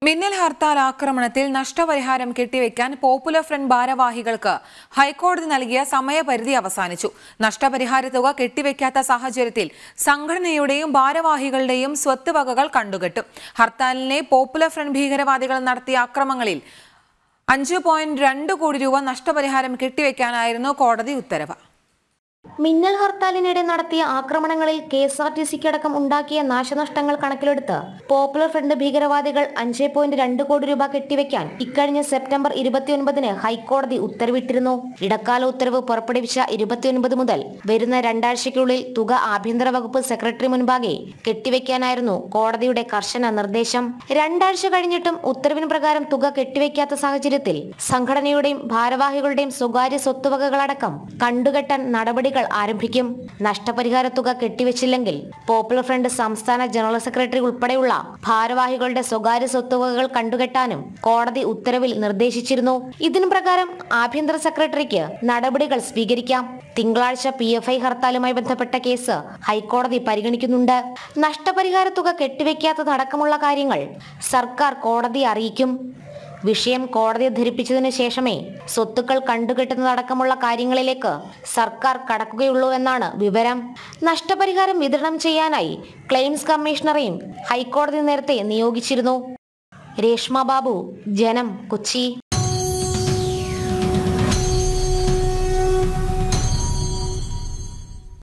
മിന്നൽ ഹർത്താൽ ആക്രമണത്തിൽ നഷ്ടപരിഹാരം കെട്ടിവെക്കാൻ പോപ്പുലർ ഫ്രണ്ട് ഭാരവാഹികൾക്ക് ഹൈക്കോടതി നൽകിയ സമയപരിധി അവസാനിച്ചു നഷ്ടപരിഹാര തുക കെട്ടിവെക്കാത്ത സാഹചര്യത്തിൽ സംഘടനയുടെയും ഭാരവാഹികളുടെയും സ്വത്ത് വകകൾ കണ്ടുകെട്ടും ഹർത്താലിനെ പോപ്പുലർ ഫ്രണ്ട് ഭീകരവാദികൾ നടത്തിയ അക്രമങ്ങളിൽ അഞ്ച് പോയിന്റ് രണ്ട് കോടി രൂപ നഷ്ടപരിഹാരം കെട്ടിവെക്കാനായിരുന്നു കോടതി ഉത്തരവ് മിന്നൽ ഹർത്താലിനിടെ നടത്തിയ ആക്രമണങ്ങളിൽ കെ എസ് ആർ ടി സിക്കടക്കം ഉണ്ടാക്കിയ നാശനഷ്ടങ്ങൾ കണക്കിലെടുത്ത് പോപ്പുലർ ഫ്രണ്ട് ഭീകരവാദികൾ അഞ്ച് പോയിന്റ് രണ്ട് കോടി രൂപ കെട്ടിവെക്കാൻ ഇക്കഴിഞ്ഞ സെപ്റ്റംബർ ഇരുപത്തിയൊൻപതിന് ഹൈക്കോടതി ഉത്തരവിട്ടിരുന്നു ഇടക്കാല ഉത്തരവ് പുറപ്പെടുവിച്ച ഇരുപത്തിയൊൻപത് മുതൽ വരുന്ന രണ്ടാഴ്ചയ്ക്കുള്ളിൽ തുക ആഭ്യന്തര വകുപ്പ് സെക്രട്ടറി മുൻപാകെ കെട്ടിവെക്കാനായിരുന്നു കോടതിയുടെ കർശന നിർദ്ദേശം രണ്ടാഴ്ച കഴിഞ്ഞിട്ടും ഉത്തരവിന് പ്രകാരം തുക കെട്ടിവെക്കാത്ത സാഹചര്യത്തിൽ സംഘടനയുടെയും ഭാരവാഹികളുടെയും സ്വകാര്യ സ്വത്തുവകകളടക്കം കണ്ടുകെട്ടാൻ നടപടികൾ ആരംഭിക്കും നഷ്ടപരിഹാര തുക കെട്ടിവെച്ചില്ലെങ്കിൽ പോപ്പുലർ ഫ്രണ്ട് സംസ്ഥാന ജനറൽ സെക്രട്ടറി ഉൾപ്പെടെയുള്ള ഭാരവാഹികളുടെ സ്വകാര്യ സ്വത്തുവകകൾ കണ്ടുകെട്ടാനും കോടതി ഉത്തരവിൽ നിർദ്ദേശിച്ചിരുന്നു ഇതിനു പ്രകാരം ആഭ്യന്തര സെക്രട്ടറിക്ക് നടപടികൾ സ്വീകരിക്കാം തിങ്കളാഴ്ച പി എഫ് ഐ ഹർത്താലുമായി ബന്ധപ്പെട്ട കേസ് ഹൈക്കോടതി പരിഗണിക്കുന്നുണ്ട് നഷ്ടപരിഹാര തുക കെട്ടിവെക്കാത്തതടക്കമുള്ള കാര്യങ്ങൾ സർക്കാർ കോടതിയെ അറിയിക്കും വിഷയം കോടതിയെ ധരിപ്പിച്ചതിനു ശേഷമേ സ്വത്തുക്കൾ കണ്ടുകെട്ടുന്നതടക്കമുള്ള കാര്യങ്ങളിലേക്ക് സർക്കാർ കടക്കുകയുള്ളൂ എന്നാണ് വിവരം നഷ്ടപരിഹാരം വിതരണം ചെയ്യാനായി ക്ലെയിംസ് കമ്മീഷണറെയും ഹൈക്കോടതി നേരത്തെ നിയോഗിച്ചിരുന്നു രേഷ്മ ബാബു ജനം കൊച്ചി